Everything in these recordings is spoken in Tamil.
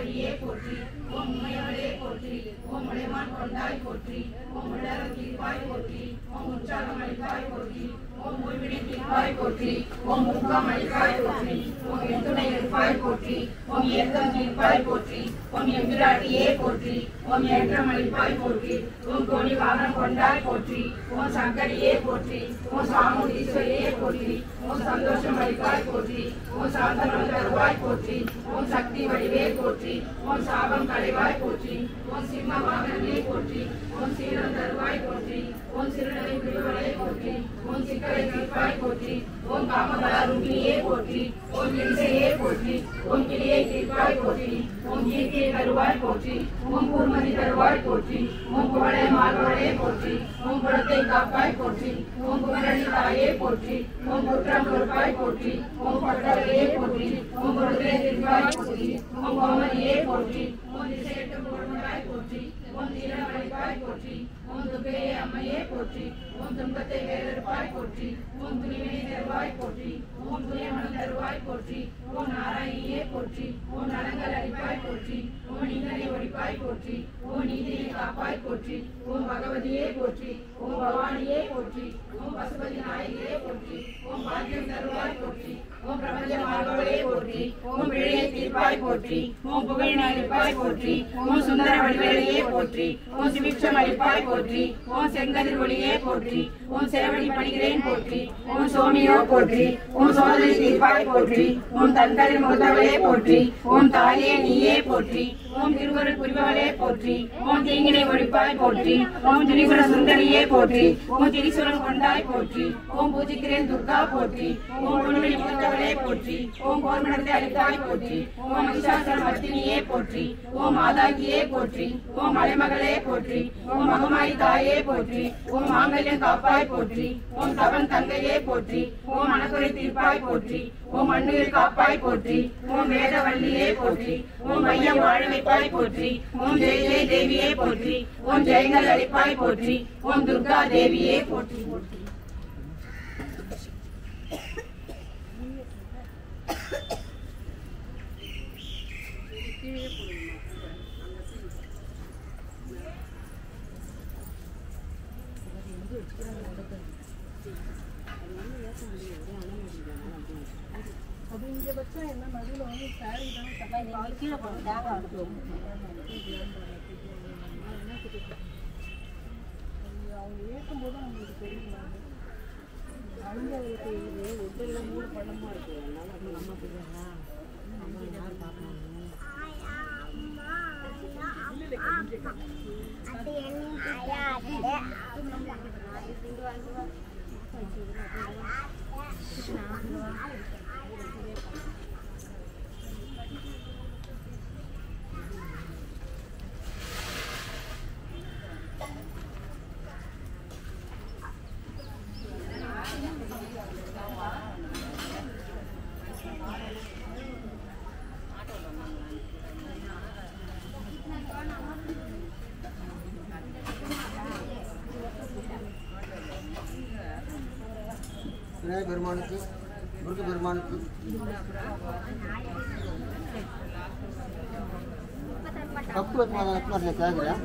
உமையவழியே போற்றி ஓம் உமையவளே போற்றி ஓம் உடைமான் கொண்டாய் போற்றி ஓம் உடலம் தீர்ப்பாய் போற்றி ஓம் உற்சாகம் அளிப்பாய் போற்றி ஓம் உய்வினை தீர்ப்பாய் போற்றி ஓம் முக்கம் அளிப்பாய் போற்றி ஓம் எத்துணை இருப்பாய் போற்றி ஓம் ஏக்கம் தீர்ப்பாய் போற்றி ஓம் எம்பிராட்டியே போற்றி ஓம் ஏற்றம் அளிப்பாய் போற்றி ஓம் கோணி வாகனம் கொண்டாய் போற்றி ஓம் சங்கரியே போற்றி ஓம் சாமுண்டீஸ்வரியே போற்றி ஓம் சந்தோஷம் அளிப்பாய் போற்றி ஓம் சாந்தனம் தருவாய் போற்றி ஓம் சக்தி வடிவே போற்றி ஓம் சாபம் களைவாய் போற்றி ஓம் சிம்ம வாகனமே போற்றி ஓம் சீரம் தருவாய் போற்றி ஓம் சிறுநடை விடுவலை போற்றி ஓம் சிக்கலை தீர்ப்பாய் போற்றி ஓம் காமகலாருமியே போற்றி ஓம் இசையே போற்றி ஓம் கிளியை தீர்ப்பாய் போற்றி ஓம் கீர்த்தியை தருவாய் போற்றி ஓம் பூர்மதி தருவாய் போற்றி ஓம் புகழே மார்பவளே போற்றி ஓம் குலத்தை காப்பாய் போற்றி ஓம் புகழி தாயே போற்றி ஓம் குற்றம் பொறுப்பாய் போற்றி ஓம் பட்டவரையே போற்றி ஓம் பொருளே தீர்ப்பாய் போற்றி ஓம் கோமதியே போற்றி ஓம் திசையட்டும் பொருளாய் போற்றி ஓம் தீரமளிப்பாய் போற்றி ஓம் துர்க்கையே அம்மையே போற்றி ஓம் துன்பத்தை வேறெடுப்பாய் போற்றி ஓம் துணிவினை தருவாய் போற்றி ஓம் துயமனம் தருவாய் போற்றி ஓம் நாராயணியே போற்றி ஓம் நலங்கள் அளிப்பாய் போற்றி ஓம் நீங்கனை ஒழிப்பாய் போற்றி ஓம் நீதியை காப்பாய் போற்றி ஓம் பகவதியே போற்றி ஓம் பவானியே போற்றி ஓம் பசுபதி நாயகியே போற்றி ஓம் பாக்கியம் தருவாய் போற்றி ஓம் பிரபஞ்ச மார்பவளே போற்றி ஓம் பிழையை தீர்ப்பாய் போற்றி ஓம் புகழின் அளிப்பாய் போற்றி ஓம் சுந்தர வடிவேலையே போற்றி ஓம் சுபிக்ஷம் அளிப்பாய் போற்றி ஓம் செங்கதிர் ஒளியே போற்றி ஓம் சேவடி பணிகிறேன் போற்றி ஓம் சோமியோ போற்றி ஓம் சோதனை தீர்ப்பாய் போற்றி ஓம் தன்கதிர் முகத்தவளே போற்றி ஓம் தாயே நீயே போற்றி ஓம் திருவருள் புரிபவளே போற்றி ஓம் தீங்கினை ஒழிப்பாய் போற்றி ஓம் திரிபுர சுந்தரியே போற்றி ஓம் திரிசுரன் கொண்டாய் போற்றி ஓம் பூஜிக்கிறேன் துர்கா போற்றி ஓம் பொன்னுமணி முகத்தவளே போற்றி ஓம் கோர்மணத்தை அளித்தாய் போற்றி ஓம் மகிஷாசுர மர்த்தினியே போற்றி ஓம் மாதாங்கியே போற்றி ஓம் மலைமகளே போற்றி ஓம் மகமாயி தாயே போற்றி ஓம் மாங்கல்யம் காப்பாய் போற்றி ஓம் தவன் தங்கையே போற்றி ஓம் மனக்குறை தீர்ப்பாய் போற்றி ஓம் மண்ணுயிர் காப்பாய் போற்றி ஓம் வேதவல்லியே போற்றி ஓம் மையம் வாழ வைப்பாய் போற்றி ஓம் ஜெய ஜெய தேவியே போற்றி ஓம் ஜெயங்கள் அளிப்பாய் போற்றி ஓம் துர்கா தேவியே போற்றி போற்றி விநாயகர் பெருமானுக்கு முருக பெருமானுக்கு கப்பு எத்தனை கேட்குறேன்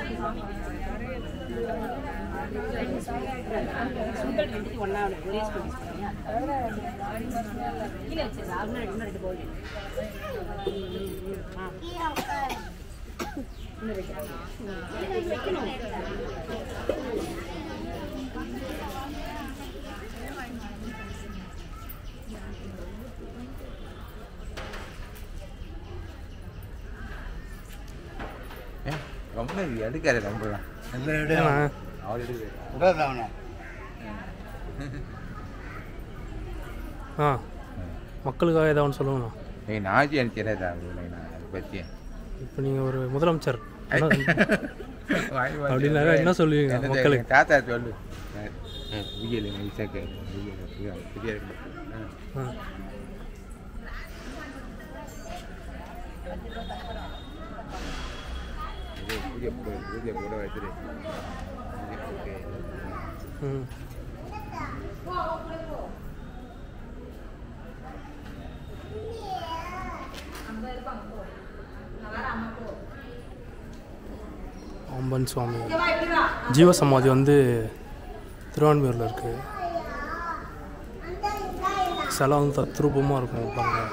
ரொம்ப எடுக்காரு ரொம்பலாம் ஏண்ணா அவர் எடுக்காரு விடாத அவனை ஆ மக்களுக்காக ஏதாவது ஒன்று சொல்லுங்கண்ணா ஏய் நாஜி எனக்கு தெரியாது அது நான் அதை பற்றி இப்போ நீங்கள் ஒரு முதலமைச்சர் என்ன- வாய் வாய் அப்படின்னாக்கா என்ன சொல்லுவீங்க என்ன மக்களுக்கு? தெரியும்? தாத்தா சொல்லு புரியல இசைக்கு புரிய ஆ புரிய புரிய கூட வச்சுரு ம் பாம்பன் சுவாமி ஜீவசமாதி வந்து திருவான்மையூரில் இருக்குது சிலை வந்து தத்ரூபமாக இருக்கும் பாருங்க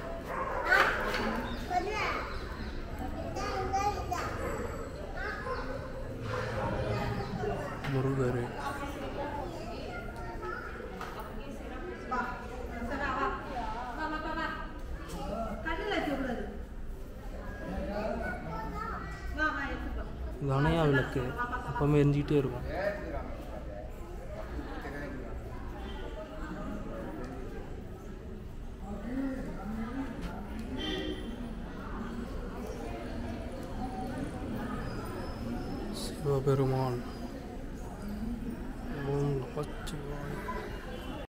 முருகர் கனையா விளக்கு எப்பவுமே எரிஞ்சிக்கிட்டே இருக்கும் சிவபெருமான் ஓம் நமச்சிவாய